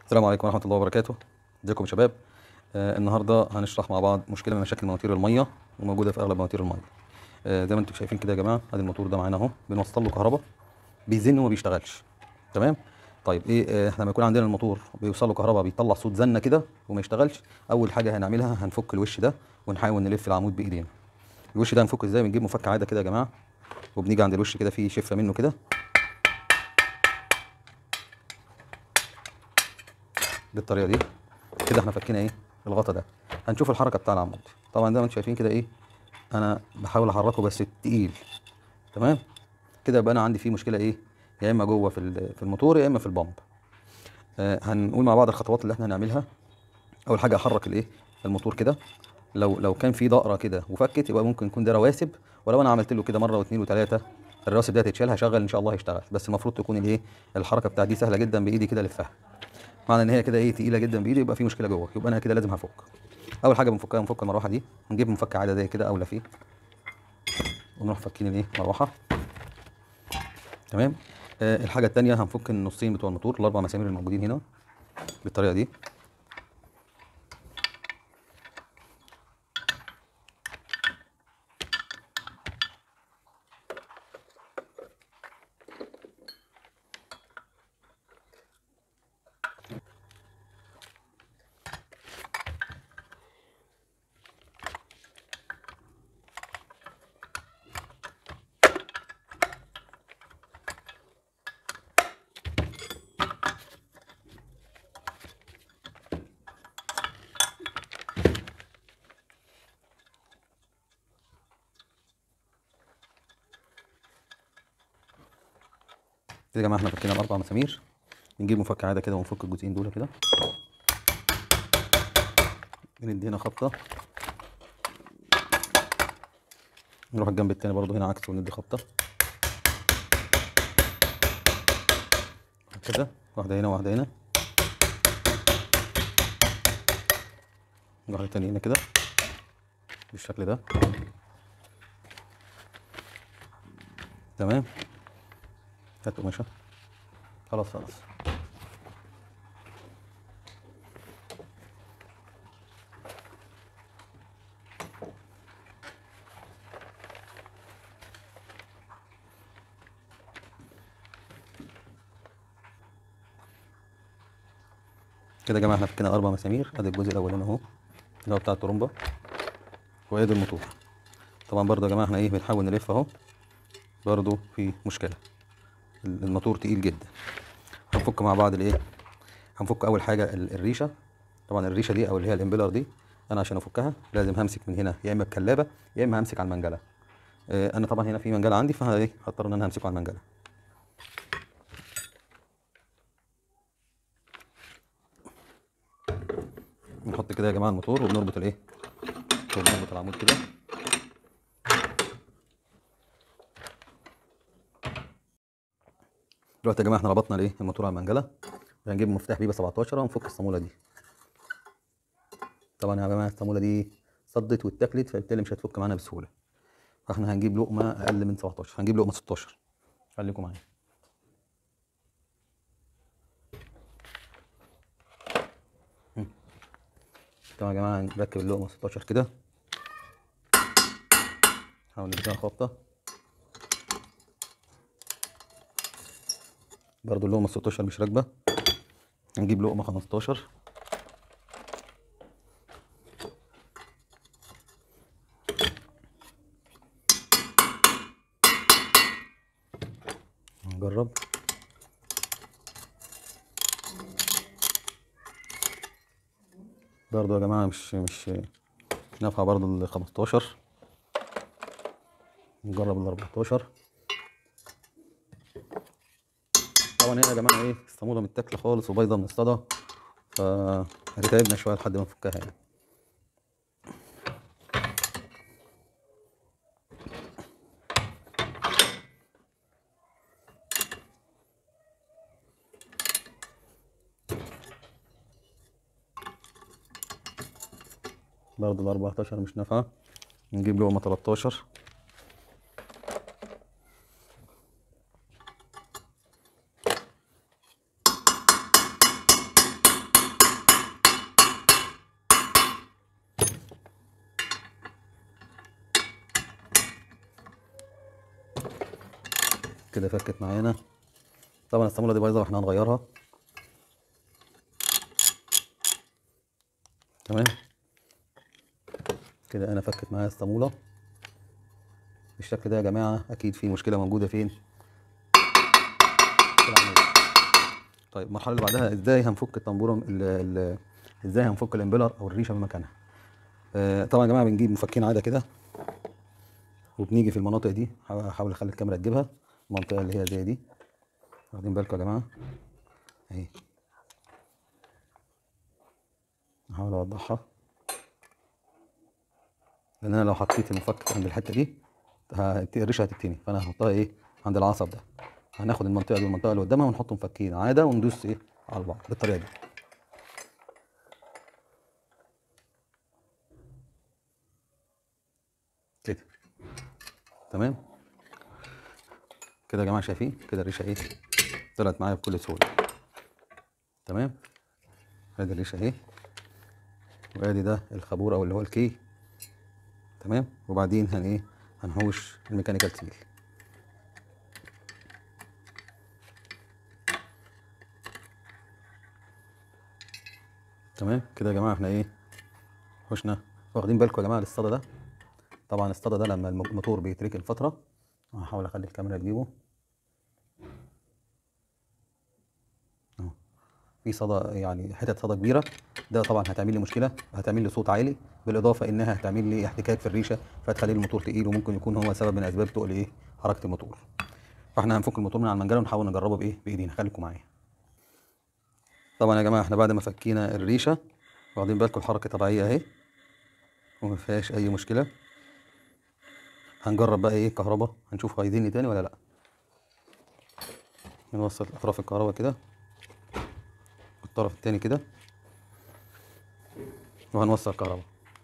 السلام عليكم ورحمة الله وبركاته ازيكم يا شباب آه النهاردة هنشرح مع بعض مشكلة من مشاكل مواتير المية وموجودة في أغلب مواتير المية آه زي ما انتم شايفين كده يا جماعة ادي الموتور ده معانا اهو بنوصل له كهرباء بيزن وما بيشتغلش تمام طيب ايه آه احنا لما يكون عندنا الموتور بيوصل له كهرباء بيطلع صوت زنة كده وما يشتغلش أول حاجة هنعملها هنفك الوش ده ونحاول نلف العمود بإيدينا الوش ده هنفكه ازاي بنجيب مفك عادة كده يا جماعة وبنيجي عند الوش كده فيه شفة منه كده بالطريقه دي كده احنا فكينا ايه الغطا ده هنشوف الحركه بتاع العمود طبعا زي ما انتم شايفين كده ايه انا بحاول احركه بس تقيل تمام كده يبقى انا عندي فيه مشكله ايه يا اما جوه في ال- في الموتور يا اما في البامب آه هنقول مع بعض الخطوات اللي احنا هنعملها اول حاجه احرك الايه الموتور كده لو لو كان في دقره كده وفكت يبقى ممكن يكون ده رواسب ولو انا عملت له كده مره واثنين وثلاثه الرواسب دي هتتشال هشغل ان شاء الله هيشتغل بس المفروض تكون الايه الحركه بتاعت دي سهله جدا بايدي كده الفها معنى ان هي كده ايه تقيله جدا بايدي يبقى في مشكله جوه يبقى انا كده لازم هفك اول حاجه بنفكها بنفك المروحه دي نجيب مفك عاده زي كده او لفيه ونروح فكين الايه مروحه تمام آه الحاجه الثانيه هنفك النصين بتوع الموتور الاربع مسامير الموجودين هنا بالطريقه دي كده يا جماعه احنا فكينا الاربع مسامير نجيب مفك عاده كده ونفك الجزئين دول كده ندي هنا خبطه نروح الجنب التاني برضو هنا عكس وندي خبطه كده واحده هنا واحده هنا واحده تانية هنا كده بالشكل ده تمام هات قماشة خلاص خلاص كده يا جماعة احنا فكينا أربع مسامير ادي الجزء الأولاني أهو اللي هو بتاع الترومبة وادي الموتور طبعا برضه يا جماعة احنا ايه بنحاول نلف أهو برضه في مشكلة الموتور تقيل جدا هنفك مع بعض الايه هنفك اول حاجه ال- الريشه طبعا الريشه دي او اللي هي الامبيلر دي انا عشان افكها لازم همسك من هنا يا اما بكلابه يا اما همسك على المنجله آه، انا طبعا هنا في منجله عندي فايه هضطر ان انا همسكه على المنجله نحط كده يا جماعه الموتور وبنربط الايه وبنربط العمود كده دلوقتي يا جماعه احنا ربطنا الايه الموتور على المنجله هنجيب مفتاح بيبه 17 ونفك الصاموله دي طبعا يا جماعه الصاموله دي صدت واتاكلت فبالتالي مش هتفك معانا بسهوله فاحنا هنجيب لقمه اقل من 17 هنجيب لقمه 16 خليكم معايا هم. طبعا يا جماعه نركب اللقمه 16 كده نحاول نديها خبطه برضو اللقمة 16 مش راكبة هنجيب لقمة 15 نجرب برضو يا جماعة مش مش مش نافعة برضو ال 15 نجرب ال 14 طبعا هنا يا جماعه ايه الصاموله متاكله خالص وبايظه من الصدى ف هتتعبنا شويه لحد ما نفكها يعني برضه ال 14 مش نافعه نجيب لقمه 13 كده فكت معانا طبعا الصامولة دي بايظة واحنا هنغيرها تمام كده انا فكت معايا الصامولة بالشكل ده يا جماعة اكيد في مشكلة موجودة فين في العمود. طيب المرحلة اللي بعدها ازاي هنفك الطنبورة ال- ال- ازاي هنفك الامبلر او الريشة من مكانها آه، طبعا يا جماعة بنجيب مفكين عادة كده وبنيجي في المناطق دي هحاول اخلي الكاميرا تجيبها المنطقة اللي هي زي دي واخدين بالكم يا جماعة اهي هحاول اوضحها لان انا لو حطيت المفك عند الحتة دي هت- الريشة هتتني فانا هحطها ايه عند العصب ده هناخد المنطقة دي والمنطقة اللي قدامها ونحط مفكين عادة وندوس ايه على بعض بالطريقة دي كده تمام كده يا جماعه شايفين كده الريشه ايه طلعت معايا بكل سهوله تمام ادي الريشه اهي وادي ده الخابور او اللي هو الكي تمام وبعدين هن ايه هنحوش الميكانيكال سيل تمام كده يا جماعه احنا ايه حوشنا واخدين بالكم يا جماعه للصدى ده طبعا الصدى ده لما الم- الموتور بيتركن فتره هحاول اخلي الكاميرا تجيبه اهو في صدى يعني حتت صدى كبيره ده طبعا هتعمل لي مشكله هتعمل لي صوت عالي بالاضافه انها هتعمل لي احتكاك في الريشه فتخلي الموتور تقيل وممكن يكون هو سبب من اسباب تقل ايه حركه الموتور فاحنا هنفك الموتور من على المنجله ونحاول نجربه بايه بايدينا خليكم معايا طبعا يا جماعه احنا بعد ما فكينا الريشه واخدين بالكم الحركه طبيعيه اهي وما فيهاش اي مشكله هنجرب بقى ايه كهرباء هنشوف هيديني تاني ولا لا نوصل اطراف الكهرباء كده والطرف التاني كده وهنوصل كهرباء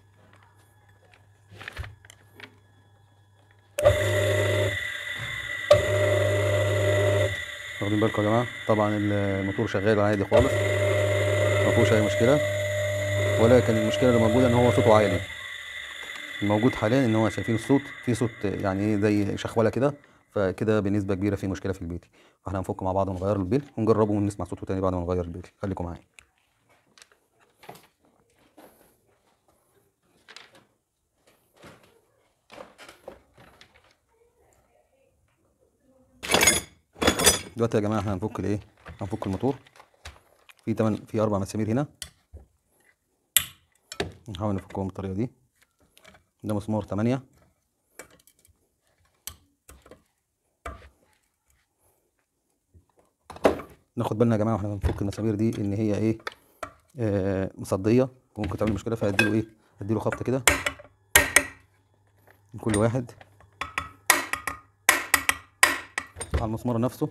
واخدين بالكم يا جماعه طبعا الموتور شغال عادي خالص ما فيهوش اي مشكله ولكن المشكله اللي موجوده ان هو صوته عالي الموجود حاليا ان هو شايفين الصوت في صوت يعني ايه زي شخوله كده فكده بنسبه كبيره في مشكله في البيت فاحنا هنفك مع بعض ونغير البيت ونجربه ونسمع صوته تاني بعد ما نغير البيت خليكم معايا دلوقتي يا جماعه احنا هنفك الايه هنفك الموتور في تمن في اربع مسامير هنا نحاول نفكهم بالطريقه دي ده مسمار تمانية ناخد بالنا يا جماعه واحنا بنفك المسامير دي ان هي ايه آه مصديه وممكن تعمل مشكله فاديله ايه اديله خبط كده من كل واحد على المسمار نفسه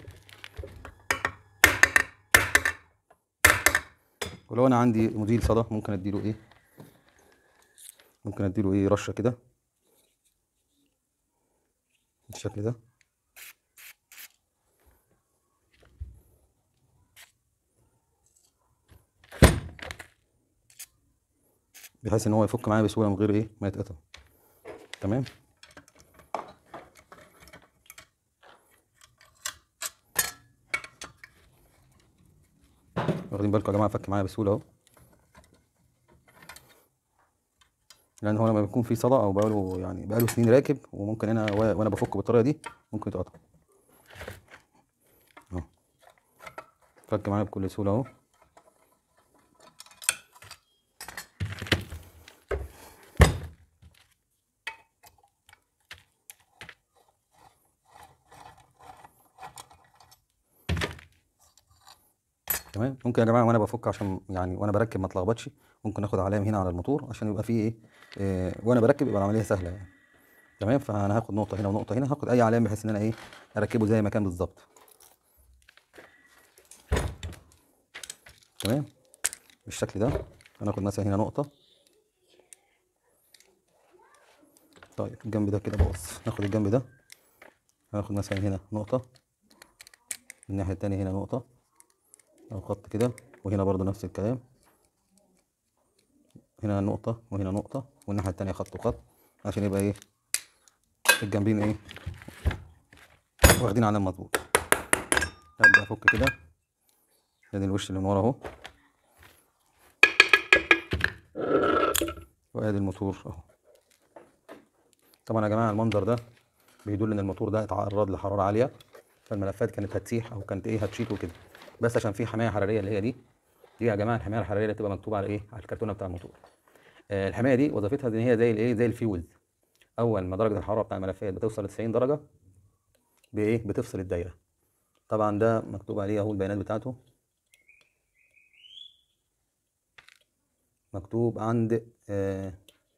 ولو انا عندي مزيل صدى ممكن اديله ايه ممكن اديله ايه رشه كده بالشكل ده بحيث ان هو يفك معايا بسهوله من غير ايه ما يتقطع تمام واخدين بالكم يا جماعه فك معايا بسهوله اهو لان هو لما بيكون في صدى او بقاله يعني بقاله سنين راكب وممكن انا و- وانا بفكه بالطريقه دي ممكن يتقطع اهو فك معايا بكل سهوله اهو تمام ممكن يا جماعه وانا بفك عشان يعني وانا بركب ما اتلخبطش ممكن اخد علامه هنا على الموتور عشان يبقى فيه ايه آه وانا بركب يبقى العمليه سهله يعني تمام فانا هاخد نقطه هنا ونقطه هنا هاخد اي علامه بحيث ان انا ايه اركبه زي ما كان بالظبط تمام بالشكل ده هناخد مثلا هنا نقطه طيب الجنب ده كده باظ ناخد الجنب ده هناخد مثلا هنا نقطه الناحيه التانية هنا نقطه او خط كده وهنا برضو نفس الكلام هنا نقطة وهنا نقطة والناحية التانية خط وخط عشان يبقى ايه الجنبين ايه واخدين على المظبوط ابدا افك كده ادي الوش اللي من ورا اهو وادي الموتور اهو طبعا يا جماعه المنظر ده بيدل ان الموتور ده اتعرض لحراره عاليه فالملفات كانت هتسيح او كانت ايه هتشيط وكده بس عشان في حمايه حراريه اللي هي دي دي يا جماعه الحمايه الحراريه اللي بتبقى مكتوبه على ايه على الكرتونه بتاع الموتور آه الحمايه دي وظيفتها ان هي زي الايه زي الفيوز اول ما درجه الحراره بتاع الملفات بتوصل ل 90 درجه بايه بتفصل الدايره طبعا ده مكتوب عليه اهو البيانات بتاعته مكتوب عند آه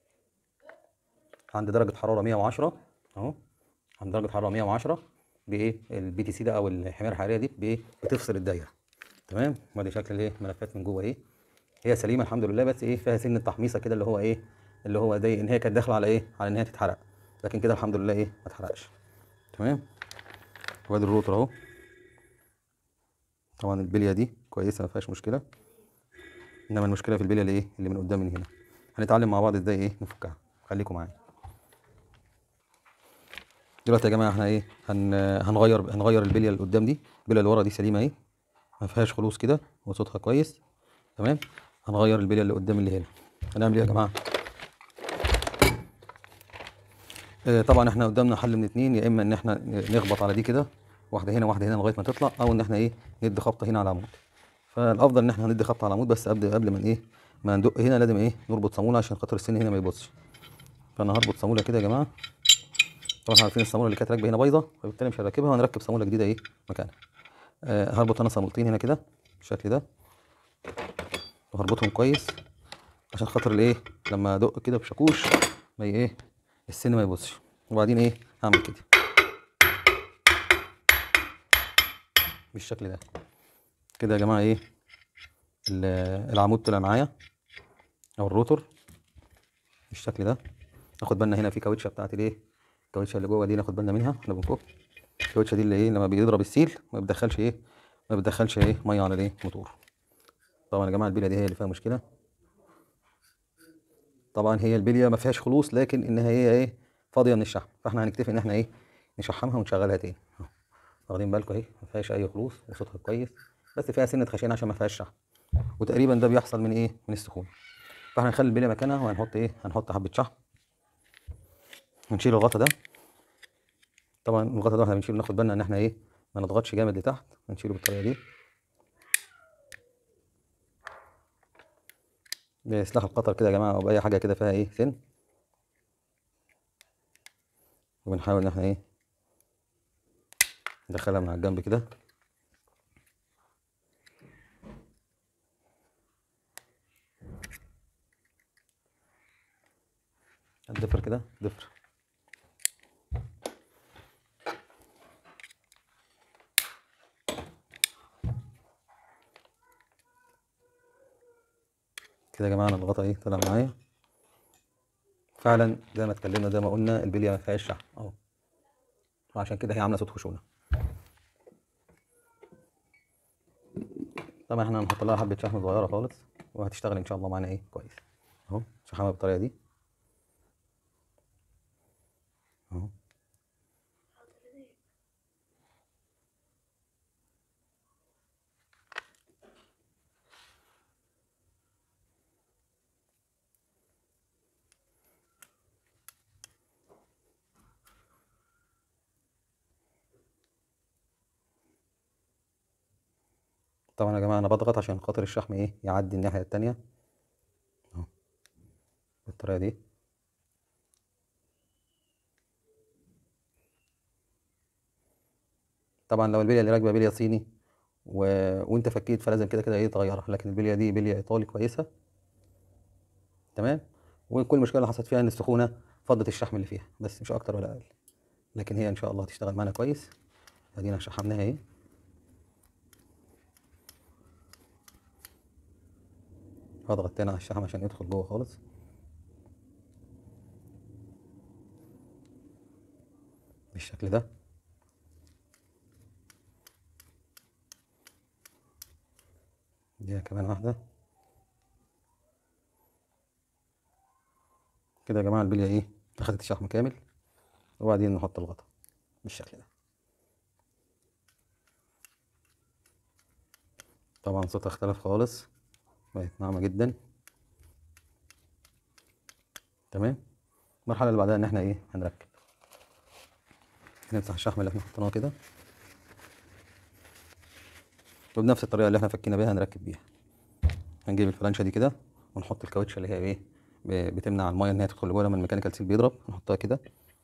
عند درجه حراره 110 اهو عند درجه حراره 110 بايه البي تي سي ده او الحمايه الحراريه دي بايه بتفصل الدايره تمام وادي شكل الايه الملفات من جوه ايه هي سليمه الحمد لله بس ايه فيها سن التحميصه كده اللي هو ايه اللي هو زي ان هي كانت داخله على ايه على ان هي تتحرق لكن كده الحمد لله ايه ما اتحرقش تمام وادي الروتر اهو طبعا البليه دي كويسه ما فيهاش مشكله انما المشكله في البليه اللي ايه اللي من قدام من هنا هنتعلم مع بعض ازاي ايه نفكها خليكم معايا دلوقتي يا جماعه احنا ايه هن... هنغير هنغير البليه اللي قدام دي البليه اللي ورا دي سليمه اهي ما فيهاش خلوص كده وصوتها كويس تمام هنغير البليه اللي قدام اللي هنا هنعمل ايه يا جماعه آه طبعا احنا قدامنا حل من اتنين يا اما ان احنا نخبط على دي كده واحده هنا واحده هنا لغايه ما تطلع او ان احنا ايه ندي خبطه هنا على العمود فالافضل ان احنا ندي خبطه على العمود بس قبل قبل ما ايه ما ندق هنا لازم ايه نربط صاموله عشان خاطر السن هنا ما يبصش فانا هربط صاموله كده يا جماعه طبعا احنا عارفين الصاموله اللي كانت راكبه هنا بايظه فبالتالي مش هنركبها وهنركب صاموله جديده ايه مكانها آه هربط انا صامولتين هنا كده بالشكل ده وهربطهم كويس عشان خاطر الايه لما ادق كده بشاكوش ما ي- ايه السن ما يبصش وبعدين ايه هعمل كده بالشكل ده كده يا جماعه ايه ال- العمود طلع معايا او الروتور بالشكل ده ناخد بالنا هنا في كاوتشه بتاعت الايه الكاوتشه اللي جوه دي ناخد بالنا منها احنا بنفك الكاوتشه دي اللي ايه لما بيضرب السيل ما بتدخلش ايه ما بتدخلش ايه ميه على الايه موتور طبعا يا جماعه البليه دي هي اللي فيها مشكله طبعا هي البليه ما فيهاش خلوص لكن انها هي ايه فاضيه من الشحم فاحنا هنكتفي ان احنا ايه نشحمها ونشغلها تاني أهو. واخدين بالكم اهي ما فيهاش اي خلوص وصوتها كويس بس فيها سنه خشنه عشان ما فيهاش شحم وتقريبا ده بيحصل من ايه من السخونه فاحنا هنخلي البليه مكانها وهنحط ايه هنحط حبه شحم ونشيل الغطا ده طبعا الغطا ده احنا بنشيله ناخد بالنا ان احنا ايه ما نضغطش جامد لتحت هنشيله بالطريقه دي بسلاح القطر كده يا جماعه او باي حاجه كده فيها ايه سن وبنحاول ان احنا ايه ندخلها من على الجنب كده الضفر كده ضفر كده يا جماعه انا الغطا ايه طلع معايا فعلا زي ما اتكلمنا زي ما قلنا البليه ما فيهاش شحم اهو وعشان كده هي عامله صوت خشونه طبعا احنا هنحط لها حبه شحم صغيره خالص وهتشتغل ان شاء الله معانا ايه كويس اهو شحمها بالطريقه دي اهو طبعا يا جماعه انا بضغط عشان خاطر الشحم ايه يعدي الناحيه التانية اهو بالطريقه دي طبعا لو البليه اللي راكبه بليه صيني و... وانت فكيت فلازم كده كده ايه تغيرها لكن البليه دي بليه ايطالي كويسه تمام وكل مشكله اللي حصلت فيها ان السخونه فضت الشحم اللي فيها بس مش اكتر ولا اقل لكن هي ان شاء الله هتشتغل معانا كويس ادينا شحمناها اهي هضغط تاني على الشحم عشان يدخل جوه خالص بالشكل ده دي كمان واحدة كده يا جماعة البلية ايه اخدت الشحم كامل وبعدين نحط الغطا بالشكل ده طبعا صوتها اختلف خالص بقت ناعمة جدا تمام المرحلة اللي بعدها ان احنا ايه هنركب نمسح الشحم اللي احنا حطيناه كده وبنفس الطريقة اللي احنا فكينا بيها هنركب بيها هنجيب الفلانشة دي كده ونحط الكاوتش اللي هي ايه ب- بتمنع المية ان هي تدخل لجوه لما الميكانيكال سيل بيضرب نحطها كده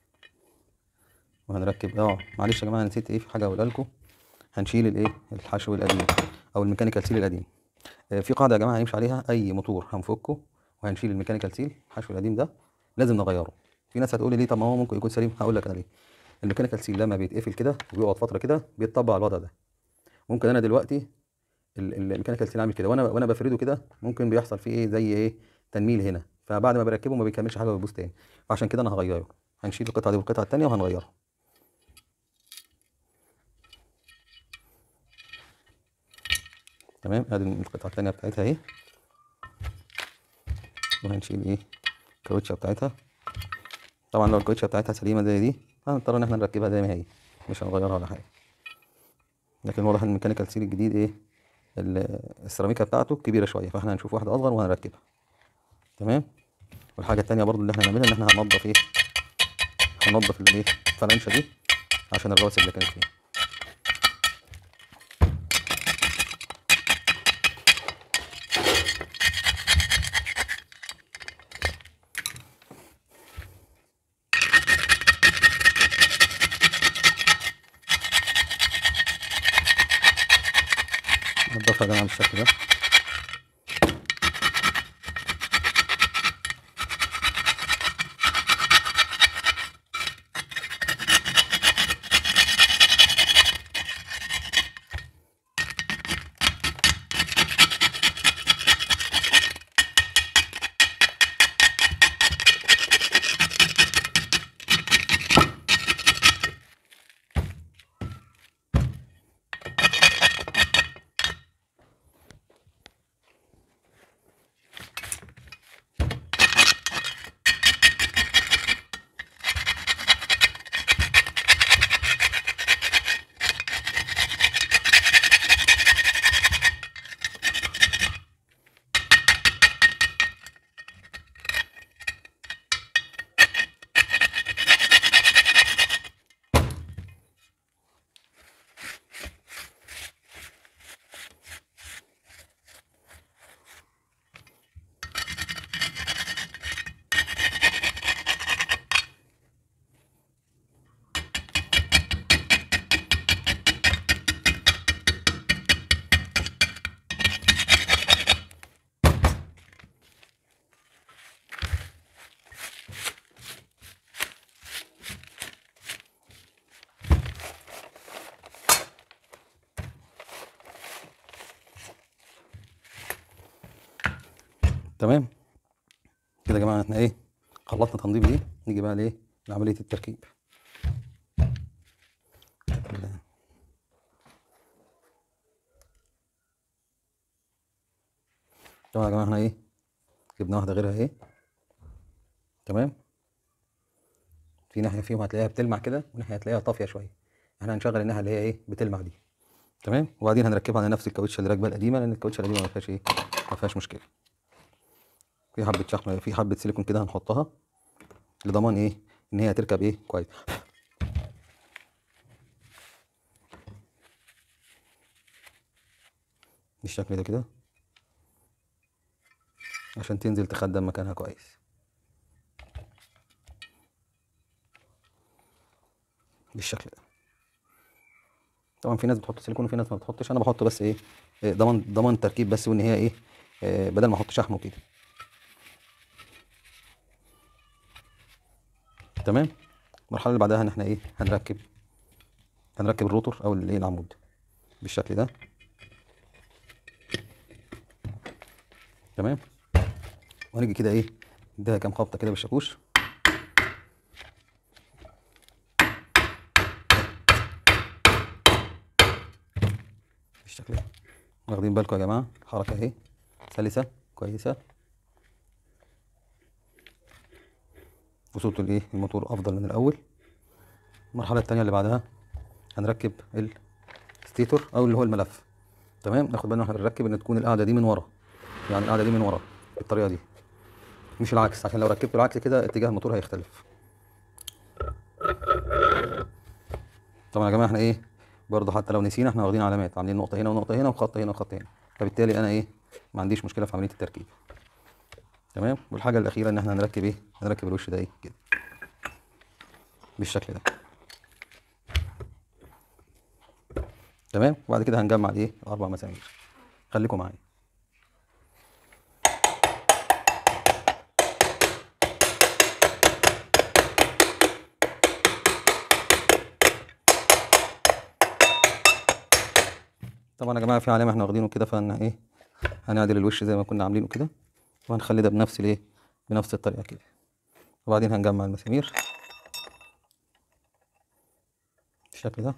وهنركب اه معلش يا جماعة أنا نسيت ايه في حاجة اقولها لكم هنشيل الايه الحشو القديم او الميكانيكال سيل القديم آه، في قاعدة يا جماعة هنمشي عليها اي موتور هنفكه وهنشيل الميكانيكال سيل الحشو القديم ده لازم نغيره في ناس هتقول لي ليه طب ما هو ممكن يكون سليم هقول لك انا ليه الميكانيكال سيل لما بيتقفل كده وبيقعد فترة كده بيتطبق على الوضع ده ممكن انا دلوقتي ال- ال- الميكانيكال سيل عامل كده وانا وانا بفرده كده ممكن بيحصل فيه ايه زي ايه تنميل هنا فبعد ما بركبه ما بيكملش حاجه ويبوظ تاني فعشان كده انا هغيره هنشيل القطعه دي والقطعه التانيه وهنغيرها تمام ادي القطعه التانيه بتاعتها اهي وهنشيل ايه الكاوتشه بتاعتها طبعا لو الكاوتشه بتاعتها سليمه زي دي هنضطر ان احنا نركبها زي ما هي مش هنغيرها ولا حاجه لكن واضح ان الميكانيكال سيل الجديد ايه ال- السيراميكا بتاعته كبيره شويه فاحنا هنشوف واحده اصغر وهنركبها تمام والحاجه التانيه برضو اللي احنا هنعملها ان احنا هننضف ايه هننضف الايه الفلانشه دي عشان الرواسب اللي كانت فيها ننضفها يا جماعه بالشكل ده تمام كده يا جماعه احنا ايه خلصنا تنظيف دي نيجي بقى لايه لعمليه التركيب طبعا يا جماعه احنا ايه جبنا واحده غيرها ايه تمام في ناحيه فيهم هتلاقيها بتلمع كده وناحيه هتلاقيها طافيه شويه احنا هنشغل الناحيه اللي هي ايه بتلمع دي تمام وبعدين هنركبها على نفس الكاوتشه اللي راكبه القديمه لان الكاوتشه القديمه ما فيهاش ايه ما فيهاش مشكله في حبه شحم في حبه سيليكون كده هنحطها لضمان ايه ان هي هتركب ايه كويس بالشكل ده كده عشان تنزل تخدم مكانها كويس بالشكل ده طبعا في ناس بتحط سيليكون وفي ناس ما بتحطش انا بحط بس ايه إيه، ضمان ضمان تركيب بس وان هي ايه آه، بدل ما احط شحم وكده تمام المرحله اللي بعدها ان احنا ايه هنركب هنركب الروتور او الايه العمود بالشكل ده تمام وهنيجي كده ايه نديها كام خبطه كده بالشاكوش بالشكل ده واخدين بالكم يا جماعه الحركه اهي سلسه كويسه وصوت الايه الموتور افضل من الاول المرحله التانية اللي بعدها هنركب الستيتور او اللي هو الملف تمام ناخد بالنا واحنا بنركب ان تكون القاعده دي من ورا يعني القاعده دي من ورا بالطريقه دي مش العكس عشان لو ركبته العكس كده اتجاه الموتور هيختلف طبعا يا جماعه احنا ايه برضه حتى لو نسينا احنا واخدين علامات عاملين نقطه هنا ونقطه هنا وخط هنا وخط هنا فبالتالي انا ايه ما عنديش مشكله في عمليه التركيب تمام والحاجه الاخيره ان احنا هنركب ايه هنركب الوش ده ايه كده بالشكل ده تمام وبعد كده هنجمع الايه الاربع مسامير خليكم معايا طبعا يا جماعه في علامه احنا واخدينه كده فان ايه هنعدل الوش زي ما كنا عاملينه كده وهنخلي ده بنفس الايه بنفس الطريقه كده وبعدين هنجمع المسامير بالشكل ده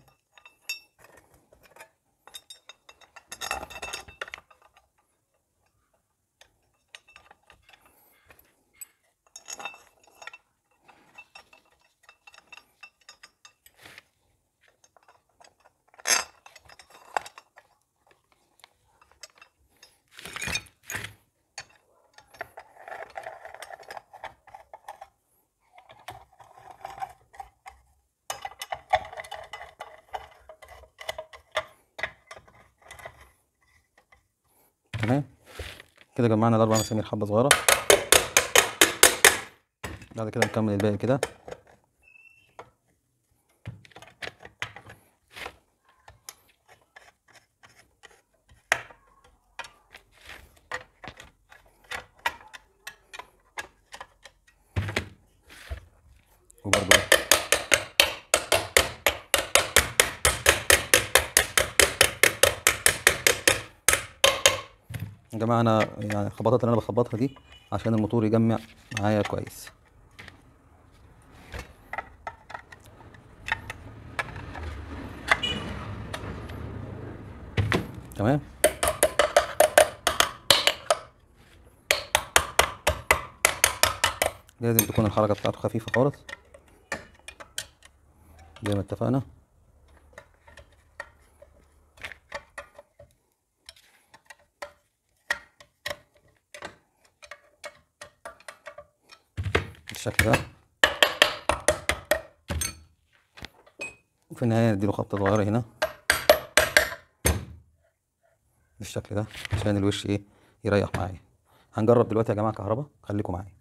تمام كده جمعنا الاربع مسامير حبه صغيره بعد كده نكمل الباقي كده وبرضه يا جماعه انا يعني الخبطات اللي انا بخبطها دي عشان الموتور يجمع معايا كويس تمام لازم تكون الحركه بتاعته خفيفه خالص زي ما اتفقنا بالشكل ده وفي النهاية نديله خبطة صغيرة هنا بالشكل ده عشان الوش ايه يريح معايا هنجرب دلوقتي يا جماعة كهرباء خليكم معايا